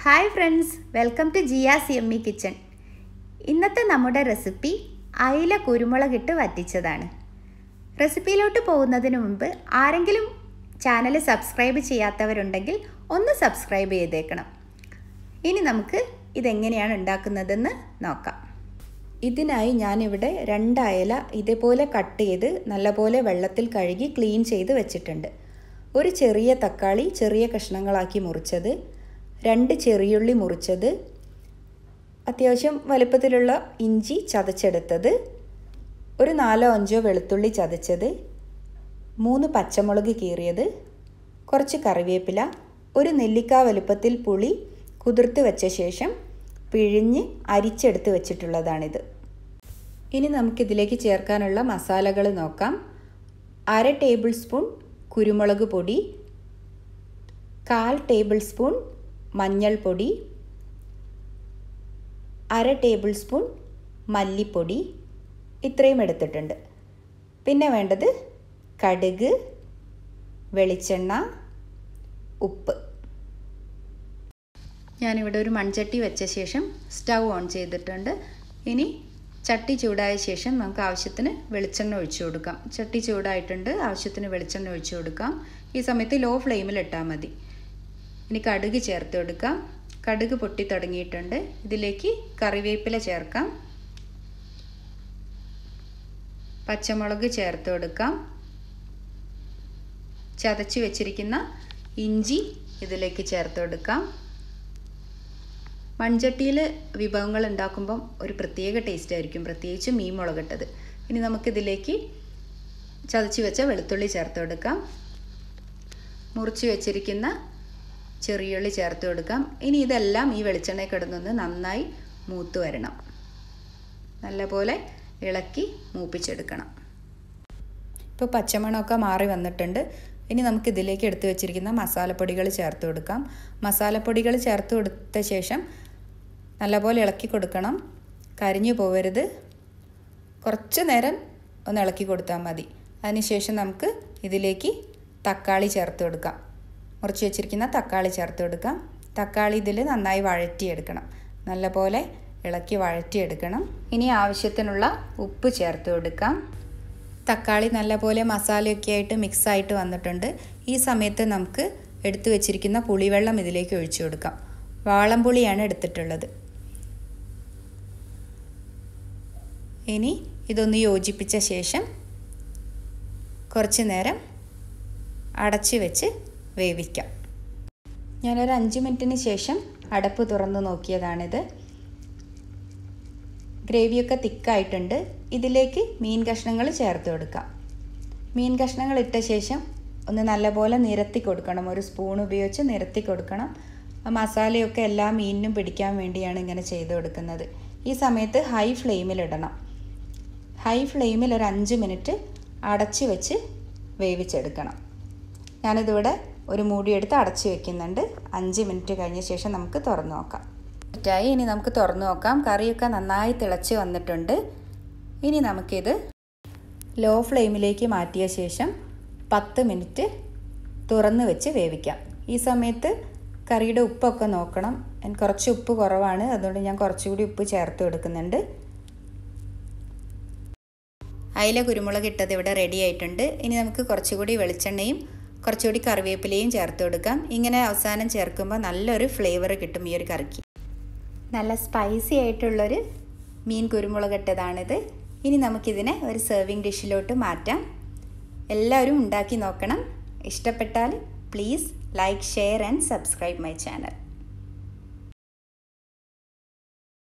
hi friends welcome to Jiyas Emmy kitchen ഇന്നത്തെ നമ്മുടെ recipe അയില കുരുമുളകിട്ട് വറ്റിച്ചതാണ് റെസിപ്പിയിലോട്ട് പോകുന്നതിന് മുമ്പ് ആരെങ്കിലും ചാനൽ സബ്സ്ക്രൈബ് ചെയ്യാത്തവരുണ്ടെങ്കിൽ ഒന്ന് സബ്സ്ക്രൈബ് ചെയ്തേക്കണം ഇനി നമുക്ക് ഇതെങ്ങനെയാണ് ഉണ്ടാക്കുന്നതെന്ന് നോക്കാം ഇതിനായി ഞാനിവിടെ രണ്ട് അയല ഇതേപോലെ കട്ട് ചെയ്ത് നല്ലപോലെ വെള്ളത്തിൽ കഴുകി ക്ലീൻ ചെയ്ത് വെച്ചിട്ടുണ്ട് ഒരു ചെറിയ തക്കാളി ചെറിയ കഷ്ണങ്ങളാക്കി മുറിച്ചത് രണ്ട് ചെറിയുള്ളി മുറിച്ചത് അത്യാവശ്യം വലുപ്പത്തിലുള്ള ഇഞ്ചി ചതച്ചെടുത്തത് ഒരു നാലോ അഞ്ചോ വെളുത്തുള്ളി ചതച്ചത് മൂന്ന് പച്ചമുളക് കീറിയത് കുറച്ച് കറിവേപ്പില ഒരു നെല്ലിക്ക വലുപ്പത്തിൽ പുളി കുതിർത്ത് വെച്ച ശേഷം പിഴിഞ്ഞ് അരിച്ചെടുത്ത് വെച്ചിട്ടുള്ളതാണിത് ഇനി നമുക്കിതിലേക്ക് ചേർക്കാനുള്ള മസാലകൾ നോക്കാം അര ടേബിൾ സ്പൂൺ കുരുമുളക് പൊടി കാൽ ടേബിൾ സ്പൂൺ മഞ്ഞൾപ്പൊടി അര ടേബിൾ സ്പൂൺ മല്ലിപ്പൊടി ഇത്രയും എടുത്തിട്ടുണ്ട് പിന്നെ വേണ്ടത് കടുക് വെളിച്ചെണ്ണ ഉപ്പ് ഞാനിവിടെ ഒരു മൺചട്ടി വെച്ച ശേഷം സ്റ്റൗ ഓൺ ചെയ്തിട്ടുണ്ട് ഇനി ചട്ടി ചൂടായ ശേഷം നമുക്ക് ആവശ്യത്തിന് വെളിച്ചെണ്ണ ഒഴിച്ചു കൊടുക്കാം ചട്ടി ചൂടായിട്ടുണ്ട് ആവശ്യത്തിന് വെളിച്ചെണ്ണ ഒഴിച്ചു കൊടുക്കാം ഈ സമയത്ത് ലോ ഫ്ലെയിമിൽ ഇട്ടാൽ മതി ഇനി കടുക് ചേർത്ത് കൊടുക്കാം കടുക് പൊട്ടി തുടങ്ങിയിട്ടുണ്ട് ഇതിലേക്ക് കറിവേപ്പില ചേർക്കാം പച്ചമുളക് ചേർത്ത് കൊടുക്കാം ചതച്ച് വെച്ചിരിക്കുന്ന ഇഞ്ചി ഇതിലേക്ക് ചേർത്ത് കൊടുക്കാം മൺചട്ടിയിൽ വിഭവങ്ങൾ ഉണ്ടാക്കുമ്പം ഒരു പ്രത്യേക ടേസ്റ്റ് ആയിരിക്കും പ്രത്യേകിച്ച് മീൻ മുളകിട്ടത് ഇനി നമുക്കിതിലേക്ക് ചതച്ച് വെച്ച വെളുത്തുള്ളി ചേർത്ത് കൊടുക്കാം മുറിച്ച് വെച്ചിരിക്കുന്ന ചെറിയുള്ളി ചേർത്ത് കൊടുക്കാം ഇനി ഇതെല്ലാം ഈ വെളിച്ചെണ്ണയിൽ കിടന്നൊന്ന് നന്നായി മൂത്ത് വരണം നല്ലപോലെ ഇളക്കി മൂപ്പിച്ചെടുക്കണം ഇപ്പോൾ പച്ചമണമൊക്കെ മാറി വന്നിട്ടുണ്ട് ഇനി നമുക്ക് ഇതിലേക്ക് എടുത്തു വെച്ചിരിക്കുന്ന മസാലപ്പൊടികൾ ചേർത്ത് കൊടുക്കാം മസാലപ്പൊടികൾ ചേർത്ത് കൊടുത്ത ശേഷം നല്ലപോലെ ഇളക്കി കൊടുക്കണം കരിഞ്ഞു പോവരുത് കുറച്ച് നേരം ഒന്ന് ഇളക്കി കൊടുത്താൽ മതി അതിനുശേഷം നമുക്ക് ഇതിലേക്ക് തക്കാളി ചേർത്ത് കൊടുക്കാം മുറിച്ച് വെച്ചിരിക്കുന്ന തക്കാളി ചേർത്ത് കൊടുക്കാം തക്കാളി ഇതിൽ നന്നായി വഴറ്റിയെടുക്കണം നല്ലപോലെ ഇളക്കി വഴറ്റിയെടുക്കണം ഇനി ആവശ്യത്തിനുള്ള ഉപ്പ് ചേർത്ത് കൊടുക്കാം തക്കാളി നല്ലപോലെ മസാലയൊക്കെ ആയിട്ട് മിക്സായിട്ട് വന്നിട്ടുണ്ട് ഈ സമയത്ത് നമുക്ക് എടുത്തു വെച്ചിരിക്കുന്ന പുളിവെള്ളം ഇതിലേക്ക് ഒഴിച്ചു കൊടുക്കാം വാളംപുളിയാണ് എടുത്തിട്ടുള്ളത് ഇനി ഇതൊന്ന് യോജിപ്പിച്ച ശേഷം കുറച്ച് നേരം അടച്ച് വെച്ച് വേവിക്കാം ഞാനൊരു അഞ്ച് മിനിറ്റിന് ശേഷം അടപ്പ് തുറന്ന് നോക്കിയതാണിത് ഗ്രേവിയൊക്കെ തിക്കായിട്ടുണ്ട് ഇതിലേക്ക് മീൻ കഷ്ണങ്ങൾ ചേർത്ത് കൊടുക്കാം മീൻ കഷ്ണങ്ങൾ ഇട്ട ശേഷം ഒന്ന് നല്ലപോലെ നിരത്തി കൊടുക്കണം ഒരു സ്പൂൺ ഉപയോഗിച്ച് നിരത്തി കൊടുക്കണം മസാലയൊക്കെ എല്ലാ മീനിനും പിടിക്കാൻ വേണ്ടിയാണ് ഇങ്ങനെ ചെയ്ത് കൊടുക്കുന്നത് ഈ സമയത്ത് ഹൈ ഫ്ലെയിമിലിടണം ഹൈ ഫ്ലെയിമിൽ ഒരു അഞ്ച് മിനിറ്റ് അടച്ച് വെച്ച് വേവിച്ചെടുക്കണം ഞാനിതിവിടെ ഒരു മൂടിയെടുത്ത് അടച്ച് വെക്കുന്നുണ്ട് അഞ്ച് മിനിറ്റ് കഴിഞ്ഞ ശേഷം നമുക്ക് തുറന്നു നോക്കാം മിനിറ്റായി ഇനി നമുക്ക് തുറന്നു നോക്കാം കറിയൊക്കെ നന്നായി തിളച്ച് വന്നിട്ടുണ്ട് ഇനി നമുക്കിത് ലോ ഫ്ലെയിമിലേക്ക് മാറ്റിയ ശേഷം പത്ത് മിനിറ്റ് തുറന്ന് വെച്ച് വേവിക്കാം ഈ സമയത്ത് കറിയുടെ ഉപ്പൊക്കെ നോക്കണം കുറച്ച് ഉപ്പ് കുറവാണ് അതുകൊണ്ട് ഞാൻ കുറച്ചുകൂടി ഉപ്പ് ചേർത്ത് കൊടുക്കുന്നുണ്ട് അയില കുരുമുളക് ഇട്ടത് ഇവിടെ റെഡി ആയിട്ടുണ്ട് ഇനി നമുക്ക് കുറച്ചുകൂടി വെളിച്ചെണ്ണയും കുറച്ചുകൂടി കറിവേപ്പിലയും ചേർത്ത് കൊടുക്കാം ഇങ്ങനെ അവസാനം ചേർക്കുമ്പോൾ നല്ലൊരു ഫ്ലേവർ കിട്ടും ഈ ഒരു കറിക്ക് നല്ല സ്പൈസി ആയിട്ടുള്ളൊരു മീൻ കുരുമുളകിട്ടതാണിത് ഇനി നമുക്കിതിനെ ഒരു സെർവിങ് ഡിഷിലോട്ട് മാറ്റാം എല്ലാവരും ഉണ്ടാക്കി നോക്കണം ഇഷ്ടപ്പെട്ടാൽ please like share and subscribe my channel